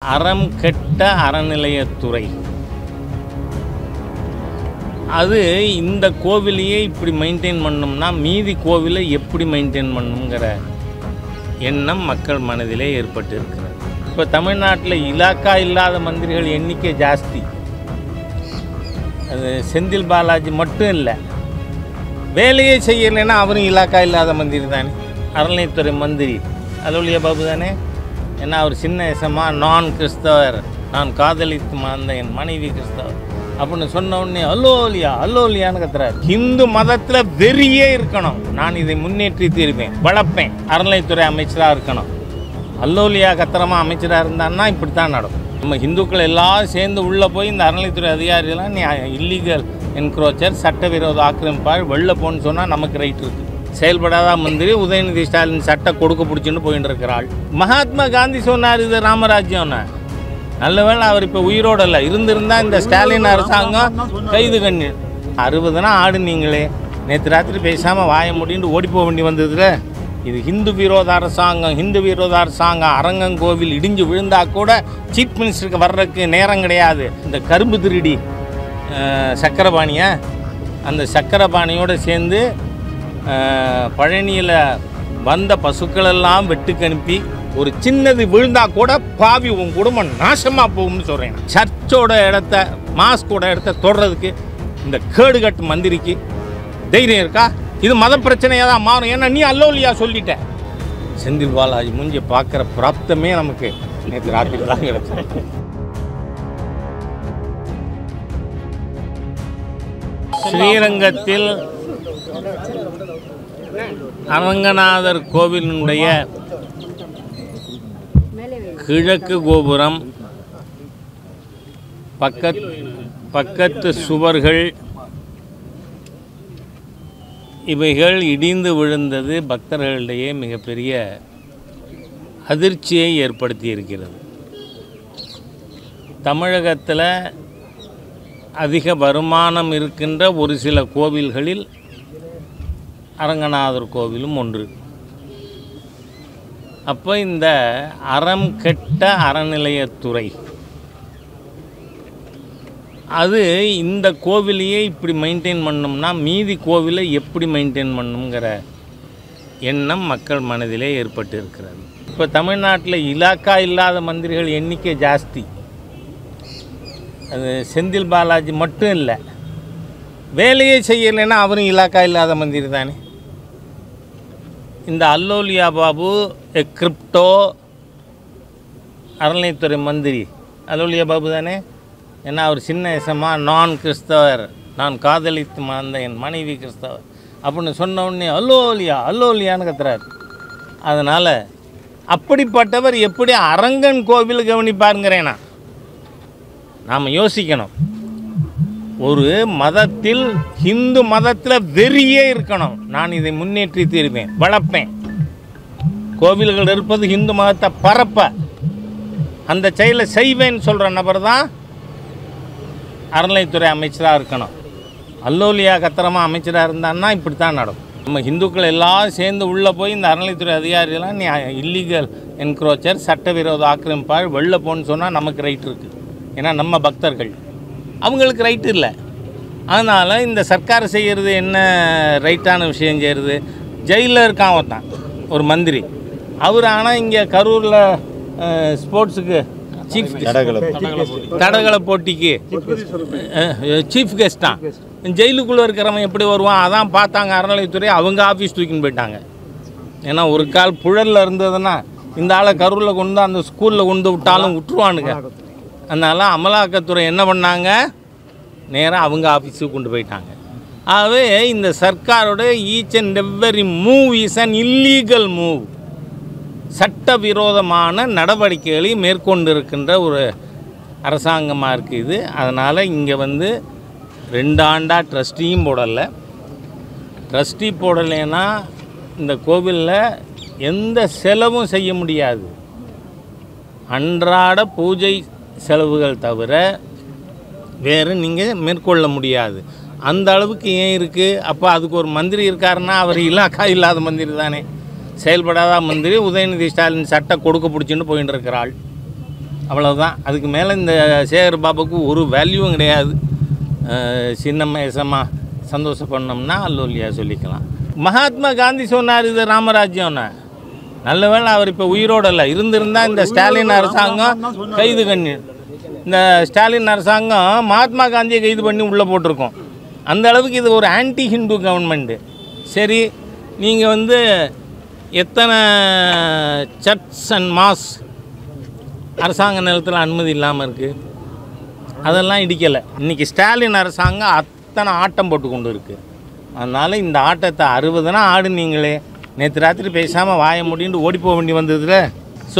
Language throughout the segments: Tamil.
அறம் கெட்ட அறநிலையத்துறை அது இந்த கோவிலையே இப்படி மெயின்டைன் பண்ணோம்னா மீதி கோவிலை எப்படி மெயின்டைன் பண்ணணுங்கிற எண்ணம் மக்கள் மனதிலே ஏற்பட்டு இருக்கிறது இப்போ தமிழ்நாட்டில் இலாக்கா இல்லாத மந்திரிகள் எண்ணிக்கை ஜாஸ்தி அது செந்தில் பாலாஜி மட்டும் இல்லை வேலையே செய்யலைன்னா அவரும் இலாக்கா இல்லாத மந்திரி தானே அறநிலையத்துறை மந்திரி அலுவலிய பாபு தானே ஏன்னா அவர் சின்ன எசமா நான் கிறிஸ்தவர் நான் காதலித்து மறந்த என் மனைவி கிறிஸ்தவர் அப்படின்னு சொன்ன உடனே அல்லோலியா அல்லோலியான்னு கத்துறாரு இந்து மதத்தில் வெறியே இருக்கணும் நான் இதை முன்னேற்றி தீர்வேன் வளர்ப்பேன் அறநிலையத்துறை அமைச்சராக இருக்கணும் அல்லோலியா கத்திரமா அமைச்சராக இருந்தான்னா இப்படி தான் நடக்கும் நம்ம இந்துக்கள் எல்லாரும் சேர்ந்து உள்ளே போய் இந்த அறநிலையத்துறை அதிகாரிகள்லாம் நீ இல்லீகல் என்க்ரோச்சர் சட்டவிரோத ஆக்கிரமிப்பாள் வெளில போன்னு சொன்னால் நமக்கு ரைட் இருக்குது செயல்படாத மந்திரி உதயநிதி ஸ்டாலின் சட்டை கொடுக்க பிடிச்சின்னு போயிட்டு இருக்கிறாள் மகாத்மா காந்தி சொன்னார் இது ராமராஜ்யம்னு நல்ல வேளை அவர் இப்போ உயிரோட இல்லை இருந்திருந்தா இந்த ஸ்டாலின் அரசாங்கம் கைது கண்ணு அறுபதுனா ஆடுனீங்களே நேற்று ராத்திரி பேசாமல் வாய முடின்னு ஓடி போக வேண்டி வந்ததுல இது ஹிந்து விரோத அரசாங்கம் ஹிந்து விரோத அரசாங்கம் அரங்கங்கோவில் இடிஞ்சு விழுந்தா கூட சீஃப் மினிஸ்டருக்கு வர்றதுக்கு நேரம் கிடையாது இந்த கரும்பு திருடி அஹ், சக்கரபாணியை அந்த சக்கரபாணியோடு சேர்ந்து பழனியில் வந்த பசுக்களெல்லாம் வெட்டுக்கு அனுப்பி ஒரு சின்னது விழுந்தா கூட பாவி உன் குடும்பம் நாசமாக போகும்னு சொல்கிறேன் நான். சர்ச்சோட இடத்த மாஸ்கோட இடத்த தொடுறதுக்கு இந்த கேடுகட்டு மந்திரிக்கு தைரியம் இருக்கா இது மத பிரச்சனையாக தான் மாறும் ஏன்னா நீ அல்லோலியா சொல்லிட்ட செந்தில் பாலாஜி மூஞ்சி பார்க்குற பிராப்தமே நமக்கு நேற்று ராத்திரி தான் கிடச்சது ஸ்ரீரங்கத்தில் அரங்கநாதர் கோவிலினுடைய கிழக்கு கோபுரம் பக்கத் பக்கத்து சுவர்கள் இவைகள் இடிந்து விழுந்தது பக்தர்களிடையே மிகப்பெரிய அதிர்ச்சியை ஏற்படுத்தி இருக்கிறது தமிழகத்தில் அதிக வருமானம் இருக்கின்ற ஒரு சில கோவில்களில் அரங்கநாதர் கோவிலும் ஒன்று அப்போ இந்த அறம் கெட்ட அறநிலையத்துறை அது இந்த கோவிலையே இப்படி மெயின்டைன் பண்ணோம்னா மீதி கோவிலை எப்படி மெயின்டைன் பண்ணணுங்கிற எண்ணம் மக்கள் மனதிலே ஏற்பட்டு இருக்கிறது இப்போ தமிழ்நாட்டில் இலாக்கா இல்லாத மந்திரிகள் எண்ணிக்கை ஜாஸ்தி அது செந்தில் பாலாஜி மட்டும் இல்லை வேலையே செய்யலைன்னா அவரும் இலாக்கா இல்லாத மந்திரி தானே இந்த அல்லோலியா பாபு எ கிரிப்டோ அறநிலையத்துறை மந்திரி அல்லோலியா பாபு தானே ஏன்னா அவர் சின்ன எசமா நான் கிறிஸ்தவர் நான் காதலித்து மறந்த என் மனைவி கிறிஸ்தவர் அப்படின்னு சொன்ன உடனே அல்லோலியா அல்லோலியான்னு கத்துறாரு அதனால் அப்படிப்பட்டவர் எப்படி அரங்கன் கோவில் கவனிப்பாருங்கிறேனா நாம் யோசிக்கணும் ஒரு மதத்தில் ஹிந்து மதத்தில் வெறியே இருக்கணும் நான் இதை முன்னேற்றி தீர்வேன் வளர்ப்பேன் கோவில்கள் இருப்பது ஹிந்து மதத்தை பரப்ப அந்த செயலை செய்வேன்னு சொல்கிற நபர் தான் அறநிலைத்துறை அமைச்சராக இருக்கணும் அல்லோலியா கத்திரமா அமைச்சராக இருந்தான்னா இப்படி தான் நடக்கும் நம்ம இந்துக்கள் எல்லாரும் சேர்ந்து உள்ளே போய் இந்த அறநிலைத்துறை அதிகாரிகள்லாம் நீ இல்லீகல் என்க்ரோச்சர் சட்டவிரோத ஆக்கிரமிப்பாள் வெளில போன்னு சொன்னால் நமக்கு ரைட் இருக்குது ஏன்னா நம்ம பக்தர்கள் அவங்களுக்கு ரைட்டு இல்லை அதனால் இந்த சர்க்கார் செய்கிறது என்ன ரைட்டான விஷயம் செய்கிறது ஜெயிலில் இருக்கான் ஒருத்தன் ஒரு மந்திரி அவர் ஆனால் இங்கே கரூரில் ஸ்போர்ட்ஸுக்கு சீஃப் தடகள போட்டிக்கு சீஃப் கெஸ்ட் தான் ஜெயிலுக்குள்ளே இருக்கிறவன் எப்படி வருவான் அதான் பார்த்தாங்க அறநிலையத்துறை அவங்க ஆஃபீஸ் தூக்கின்னு போயிட்டாங்க ஏன்னா ஒரு கால் புழலில் இருந்ததுன்னா இந்த ஆளை கரூரில் கொண்டு அந்த ஸ்கூலில் கொண்டு விட்டாலும் விட்டுருவானுங்க அதனால் அமலாக்கத்துறை என்ன பண்ணாங்க நேராக அவங்க ஆஃபீஸுக்கு கொண்டு போயிட்டாங்க ஆகவே இந்த சர்க்காரோட each and every move is an illegal move சட்டவிரோதமான நடவடிக்கைகளை மேற்கொண்டிருக்கின்ற ஒரு அரசாங்கமாக இருக்குது இது அதனால் இங்கே வந்து ரெண்டு ஆண்டாக ட்ரஸ்டியும் போடலை ட்ரஸ்டி போடலைன்னா இந்த கோவிலில் எந்த செலவும் செய்ய முடியாது அன்றாட பூஜை செலவுகள் தவிர வேறு நீங்கள் மேற்கொள்ள முடியாது அந்த அளவுக்கு ஏன் இருக்குது அப்போ அதுக்கு ஒரு மந்திரி இருக்காருன்னா அவர் இலாக்கா இல்லாத மந்திரி தானே செயல்படாத மந்திரி உதயநிதி ஸ்டாலின் சட்டை கொடுக்க பிடிச்சின்னு போயின்னு இருக்கிறாள் அவ்வளவுதான் அதுக்கு மேலே இந்த சேகர் பாபுக்கு ஒரு வேல்யூவும் கிடையாது அஹ் சின்னம்மா எசம்மா சந்தோஷப்படணும்னா அல்லோலியா சொல்லிக்கலாம் மகாத்மா காந்தி சொன்னார் இது ராமராஜ்யம்னு நல்ல வேளை அவர் இப்போ உயிரோடு இல்லை இருந்திருந்தா இந்த ஸ்டாலின் அரசாங்கம் கைது பண்ணி இந்த ஸ்டாலின் அரசாங்கம் மகாத்மா காந்தியை கைது பண்ணி உள்ளே போட்டிருக்கோம் அந்த அளவுக்கு இது ஒரு ஆன்டி ஹிந்து கவர்மெண்ட்டு சரி நீங்கள் வந்து எத்தனை சர்ச் அண்ட் மாஸ் அரசாங்க நிலத்தில் அனுமதி இல்லாமல் இருக்குது அதெல்லாம் இடிக்கலை இன்றைக்கி ஸ்டாலின் அரசாங்கம் அத்தனை ஆட்டம் போட்டு கொண்டு இருக்குது அதனால் இந்த ஆட்டத்தை அறுபதுனா ஆடுனீங்களே நேற்று ராத்திரி பேசாமல் வாய முடிண்டு ஓடி போக வேண்டி வந்ததுல ஸோ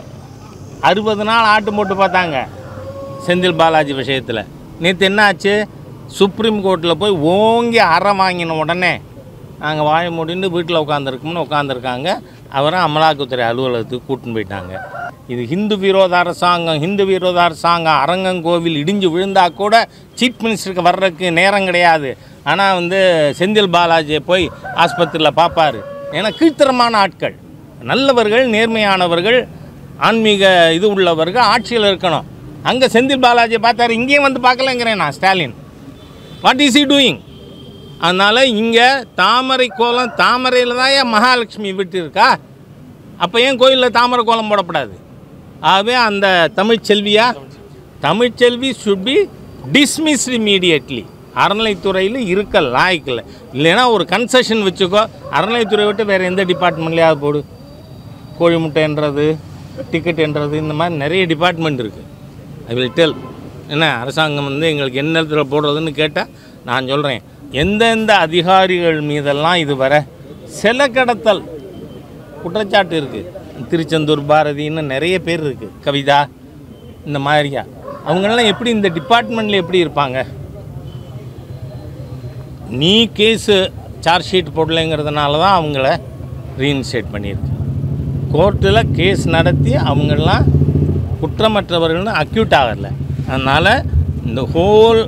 அறுபது நாள் ஆட்டம் போட்டு பார்த்தாங்க செந்தில் பாலாஜி விஷயத்தில் நேற்று என்ன ஆச்சு சுப்ரீம் கோர்ட்டில் போய் ஓங்கி அறம் வாங்கின உடனே நாங்கள் வாய முடிண்டு வீட்டில் உட்காந்துருக்கோம்னு உட்காந்துருக்காங்க அவரை அமலாக்கத்துறை அலுவலகத்துக்கு கூட்டின்னு போயிட்டாங்க இது ஹிந்து விரோத அரசாங்கம் ஹிந்து விரோத அரசாங்கம் அரங்கங்கோவில் இடிஞ்சு விழுந்தா கூட சீஃப் மினிஸ்டருக்கு வர்றதுக்கு நேரம் கிடையாது ஆனால் வந்து செந்தில் பாலாஜியை போய் ஆஸ்பத்திரியில் பார்ப்பாரு ஏன்னா கீழ்த்தரமான ஆட்கள் நல்லவர்கள் நேர்மையானவர்கள் ஆன்மீக இது உள்ளவர்கள் ஆட்சியில் இருக்கணும் அங்கே செந்தில் பாலாஜியை பார்த்தாரு இங்கேயும் வந்து பார்க்கலங்கிறேன் நான் Stalin what is he doing அதனால் இங்கே தாமரை கோலம் தாமரையில் தான் ஏன் மகாலட்சுமி விட்டு இருக்கா அப்போ ஏன் கோயிலில் தாமரை கோலம் போடக்கூடாது ஆகவே அந்த தமிழ்ச்செல்வியா Tamilselvi should be dismissed immediately அறநிலைத்துறையில் இருக்க லாய்க்கில் இல்லைன்னா ஒரு கன்செஷன் வச்சுக்கோ அறநிலைத்துறை விட்டு வேறு எந்த டிபார்ட்மெண்ட்லையாவது போடு கோழி முட்டைன்றது டிக்கெட் என்றது இந்த மாதிரி நிறைய டிபார்ட்மெண்ட் இருக்குது ஐ வில் டெல் என்ன அரசாங்கம் வந்து எங்களுக்கு என்ன இடத்துல போடுறதுன்னு கேட்டால் நான் சொல்கிறேன் எந்தெந்த அதிகாரிகள் மீதெல்லாம் இதுவரை சில கடத்தல் குற்றச்சாட்டு இருக்குது திருச்செந்தூர் பாரதின்னு நிறைய பேர் இருக்குது கவிதா இந்த மாதிரியா அவங்கெல்லாம் எப்படி இந்த டிபார்ட்மெண்ட்டில் எப்படி இருப்பாங்க நீ கேஸு சார்ஜ் ஷீட் போடலைங்கிறதுனால தான் அவங்கள ரீஇன்ஸ்டேட் பண்ணியிருக்கு கோர்ட்டில் கேஸ் நடத்தி அவங்கெல்லாம் குற்றமற்றவர்கள்னு அக்யூட் ஆகலை அதனால் இந்த whole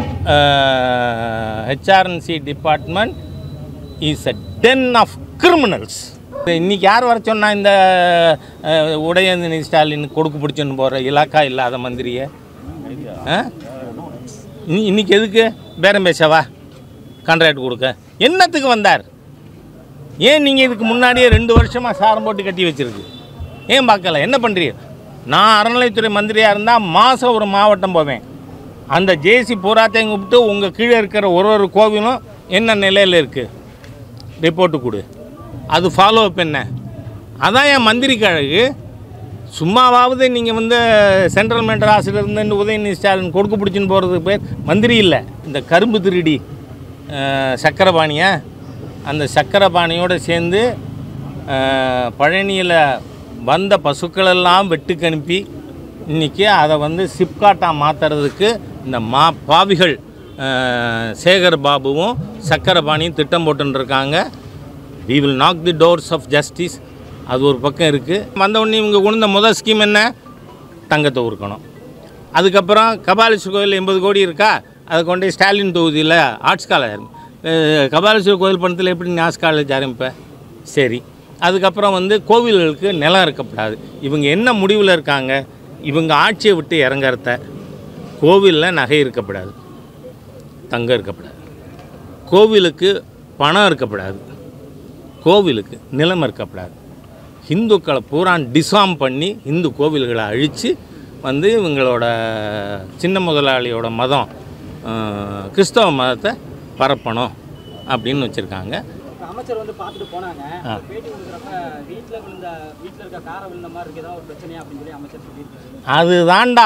HRNC department is a den of criminals இன்னைக்கு யார் வர சொன்னா இந்த அஹ், உதயநிதி ஸ்டாலின் கொடுக்கு பிடிச்சுன்னு போகிற இலாக்கா இல்லாத மந்திரியை ஆ? இன்னி- இன்னைக்கு எதுக்கு பேரம் பேசவா கான்ட்ராக்ட் கொடுக்க என்னத்துக்கு வந்தார் ஏன் நீங்கள் இதுக்கு முன்னாடியே ரெண்டு வருஷமாக சாரம் போட்டு கட்டி வச்சிருக்கு ஏன் பார்க்கல என்ன பண்ணுறீங்க நான் அறநிலைத்துறை மந்திரியாக இருந்தால் மாதம் ஒரு மாவட்டம் போவேன் அந்த ஜேசி பூராத்தையும் கூப்பிட்டு உங்கள் கீழே இருக்கிற ஒரு ஒரு கோவிலும் என்ன நிலையில் இருக்குது ரிப்போர்ட்டு கொடு அது ஃபாலோ அப் என்ன அதான் என் மந்திரி கழகு சும்மாவாவது நீங்கள் வந்து சென்ட்ரல் மெட்ராஸில் இருந்து இந்த உதயநிதி ஸ்டாலின் கொடுக்க பிடிச்சின்னு போகிறதுக்கு பேர் மந்திரி இல்லை இந்த கரும்பு திருடி அஹ், சக்கரபாணியா அந்த சக்கரபாணியோடு சேர்ந்து அஹ், பழனியில் வந்த பசுக்களெல்லாம் வெட்டுக்கு அனுப்பி இன்றைக்கி அதை வந்து சிப்காட்டாக மாற்றுறதுக்கு இந்த மா பாவிகள் அஹ், சேகர் பாபுவும் சக்கரபாணியும் திட்டம் போட்டுருக்காங்க we will knock the doors of justice அது ஒரு பக்கம் இருக்குது வந்தவுடனே இவங்க கொண்டு வந்த முதல் ஸ்கீம் என்ன தங்கத்தை உருக்கணும் அதுக்கப்புறம் கபாலீஸ்வரர் கோயில் எண்பது கோடி இருக்கா அதை கொண்டு போய் ஸ்டாலின் தொகுதியில் ஆர்ட்ஸ் காலேஜ் கபாலீஸ்வரர் கோயில் பணத்தில் எப்படி நீ ஆர்ட்ஸ் காலேஜ் ஆரம்பிப்ப சரி அதுக்கப்புறம் வந்து கோவில்களுக்கு நிலம் இருக்கப்படாது இவங்க என்ன முடிவில் இருக்காங்க இவங்க ஆட்சியை விட்டு இறங்கறத கோவிலில் நகை இருக்கப்படாது தங்கம் இருக்கப்படாது கோவிலுக்கு பணம் இருக்கப்படாது கோவிலுக்கு நிலம் இருக்கப்படாது இந்துக்களை பூரா டிசாம் பண்ணி இந்து கோவில்களை அழித்து வந்து இவங்களோட சின்ன முதலாளியோட மதம் அஹ், கிறிஸ்தவ மதத்தை பரப்பணும் அப்படின்னு வச்சுருக்காங்க இப்ப அமைச்சர் வந்து பார்த்துட்டு போனாங்க ஆ. பேட்டி கொடுக்குறப்ப வீட்டில் விழுந்த வீட்டில் இருக்க காரை விழுந்த மாதிரி இருக்கு ஏதாவது ஒரு பிரச்சனையா அப்படின்னு சொல்லி அமைச்சர் சொல்லியிருக்காரு அது தாண்டா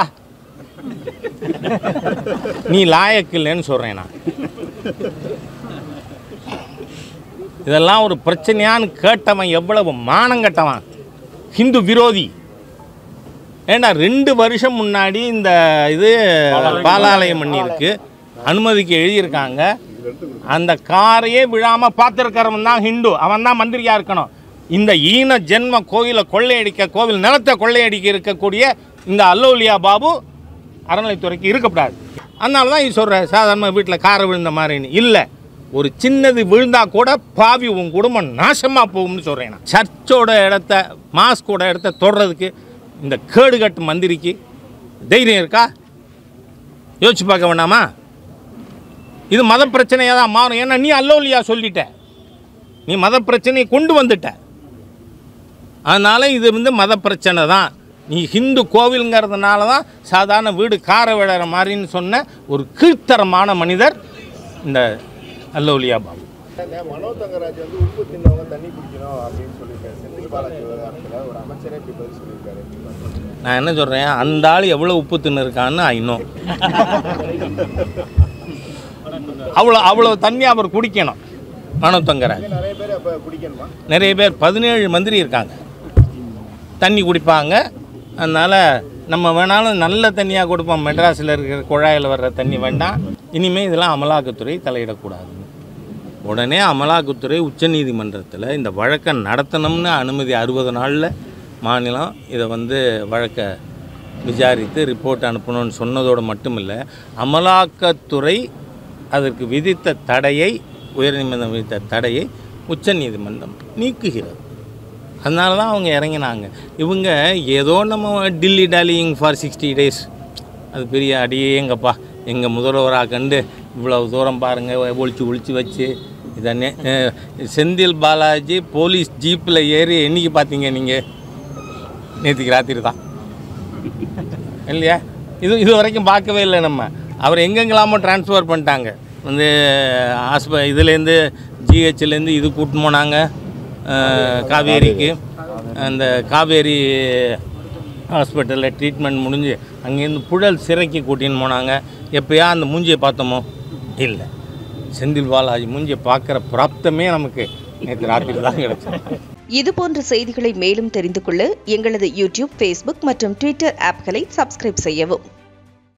நீ லாயக்கு இல்லைன்னு சொல்கிறேன் நான் இதெல்லாம் ஒரு பிரச்சனையான்னு கேட்டவன் எவ்வளவு மானங்கட்டவன் ஹிந்து விரோதி ஏண்டா ரெண்டு வருஷம் முன்னாடி இந்த இது பாலாலயம் பண்ணியிருக்கு அனுமதிக்கு எழுதியிருக்காங்க அந்த காரையே விழாமல் பார்த்துருக்கிறவன் தான் ஹிந்து அவன் தான் மந்திரியாக இருக்கணும் இந்த ஈன ஜென்ம கோயிலை கொள்ளையடிக்க கோவில் நிலத்தை கொள்ளையடிக்க இருக்கக்கூடிய இந்த அல்லோலியா பாபு அறநிலைத்துறைக்கு இருக்கக்கூடாது அதனால தான் இது சொல்கிற சாதாரண வீட்டில் காரை விழுந்த மாதிரின்னு இல்லை ஒரு சின்னது விழுந்தா கூட பாவி உன் குடும்பம் நாசமாக போகும்னு சொல்கிறேன் நான் சர்ச்சோட இடத்த மாஸ்கோட இடத்த தொடுறதுக்கு இந்த கேடுகட்டு மந்திரிக்கு தைரியம் இருக்கா யோசிச்சு பார்க்க வேண்டாமா இது மத பிரச்சனையாக தான் மாறும் ஏன்னா நீ அல்லோலியா சொல்லிட்ட நீ மத பிரச்சனையை கொண்டு வந்துட்ட அதனால் இது வந்து மத பிரச்சனை தான் நீ ஹிந்து கோவிலுங்கிறதுனால தான் சாதாரண வீடு கார விழற மாதிரின்னு சொன்ன ஒரு கீழ்த்தரமான மனிதர் இந்த அல்லோலியா பாபு இந்த மனோ தங்கராஜ் வந்து உப்பு தின்னவங்க தண்ணி குடிக்கணும் அப்படின்னு சொல்லியிருக்காரு செந்தில் பாலாஜி விவகாரத்தில் ஒரு அமைச்சரே இப்படி பதில் சொல்லியிருக்காரு எப்படி பார்க்கறீங்க? நான் என்ன சொல்கிறேன் அந்த ஆள் எவ்வளோ உப்பு தின்னு இருக்கான்னு ஐநோ அவ்வளோ அவ்வளோ தண்ணி அவர் குடிக்கணும் மனோ தங்கராஜ் இதே நிறைய பேர் அப்போ குடிக்கணுமா நிறைய பேர் பதினேழு மந்திரி இருக்காங்க தண்ணி குடிப்பாங்க அதனால் நம்ம வேணாலும் நல்ல தண்ணியாக கொடுப்போம் மெட்ராஸில் இருக்கிற குழாயில் வர்ற தண்ணி வேண்டாம் இனிமேல் இதெல்லாம் அமலாக்கத்துறை தலையிடக்கூடாது உடனே அமலாக்கத்துறை உச்சநீதிமன்றத்தில் இந்த வழக்கை நடத்தணும்னு அனுமதி அறுபது நாளில் மாநிலம் இதை வந்து வழக்கை விசாரித்து ரிப்போர்ட் அனுப்பணும்னு சொன்னதோடு மட்டும் இல்லை அமலாக்கத்துறை அதற்கு விதித்த தடையை உயர்நீதிமன்றம் விதித்த தடையை உச்சநீதிமன்றம் நீக்குகிறது அதனால தான் அவங்க இறங்கினாங்க இவங்க ஏதோ நம்ம Delhi dallying for sixty days அது பெரிய அடியேங்கப்பா எங்கள் முதல்வராக கண்டு இவ்வளவு தூரம் பாருங்கள் ஒழிச்சு ஒழிச்சு வச்சு இதை நே- அஹ் செந்தில் பாலாஜி போலீஸ் ஜீப்பில் ஏறி என்னைக்கு பார்த்தீங்க நீங்கள் நேற்றுக்கு ராத்திரி தான் இல்லையா இது இது வரைக்கும் பார்க்கவே இல்லை நம்ம அவர் எங்கெங்கெல்லாமோ ட்ரான்ஸ்ஃபர் பண்ணிட்டாங்க வந்து ஆஸ்ப இதுலேருந்து ஜிஹெச்லேருந்து இது கூட்டின்னு போனாங்க அஹ், காவேரிக்கு அந்த காவேரி ஹாஸ்பிட்டலில் ட்ரீட்மெண்ட் முடிஞ்சு அங்கேருந்து புழல் சிறைக்கு கூட்டின்னு போனாங்க எப்போயா அந்த மூஞ்சியை பார்த்தோமோ இல்லை செந்தில் பாலாஜி மூஞ்சியை பார்க்குற பிராப்தமே நமக்கு நேற்று ராத்திரி தான் கிடச்சி இதுபோன்ற செய்திகளை மேலும் தெரிந்து கொள்ள எங்களது யூடியூப் ஃபேஸ்புக் மற்றும் ட்விட்டர் ஆப்களை சப்ஸ்கிரைப் செய்யவும்